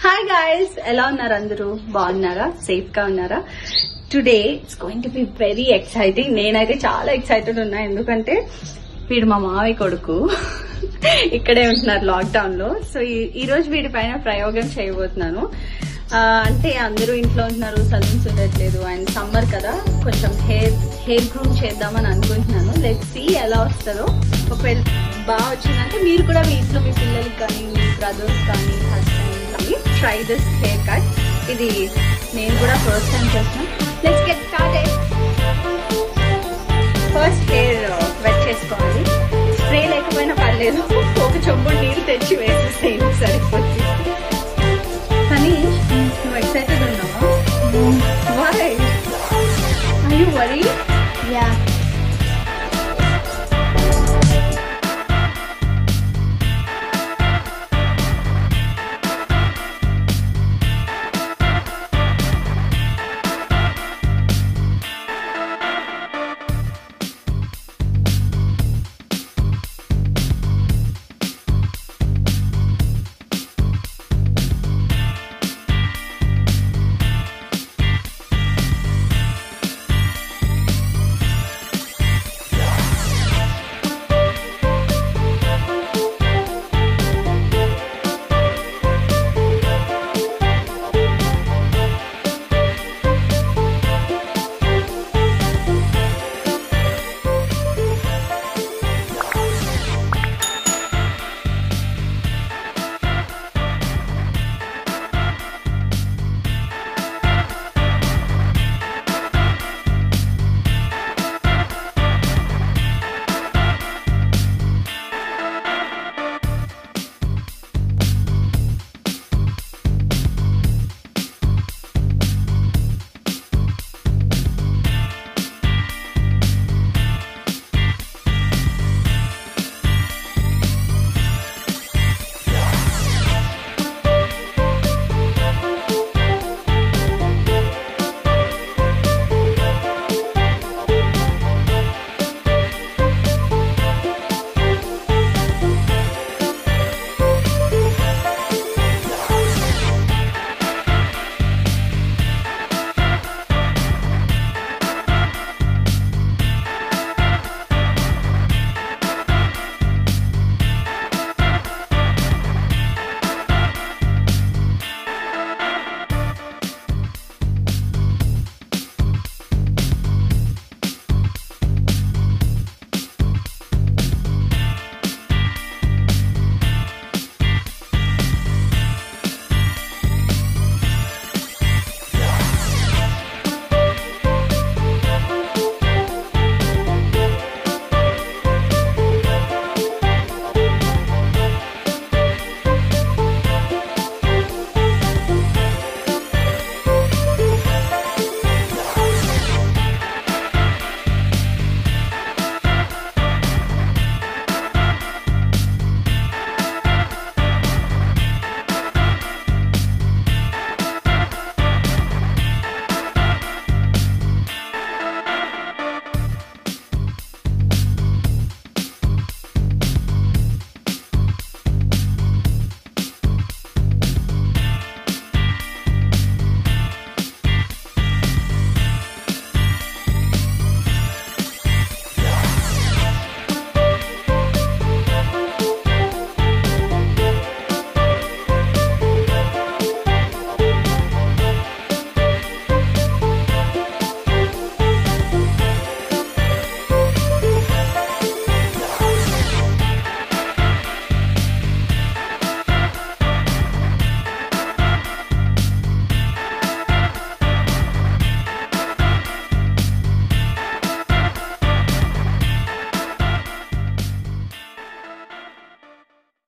hi guys ఎలా ఉన్నారు అందరూ బాగున్నారా సేఫ్ గా ఉన్నారా today it's going to be very exciting నేనైతే చాలా ఎక్సైటెడ్ ఉన్నా ఎందుకంటే వీడు మా మావయ్య కొడుకు ఇక్కడే ఉంటున్నారు లాక్డౌన్ లో సో ఈ- ఈ రోజు వీడి పైన ప్రయోగం చేయబోతున్నాను ఆ, అంటే అందరూ ఇంట్లో ఉంటున్నారు సలూన్స్ ఉండట్లేదు అండ్ సమ్మర్ కదా కొంచెం హెయిర్ హెయిర్ గ్రూమ్ చేద్దామని అనుకుంటున్నాను లెట్ సి ఎలా వస్తుందో ఒకవేళ బాగా వచ్చిందంటే మీరు కూడా మీ ఇంట్లో మీ పిల్లలకి కానీ మీ బ్రదర్స్ కానీ హస్బెండ్ కానీ ట్రై దిస్ హెయిర్ కట్ ఇది నేను కూడా ఫస్ట్ టైం చేస్తున్నాను let's get started first hair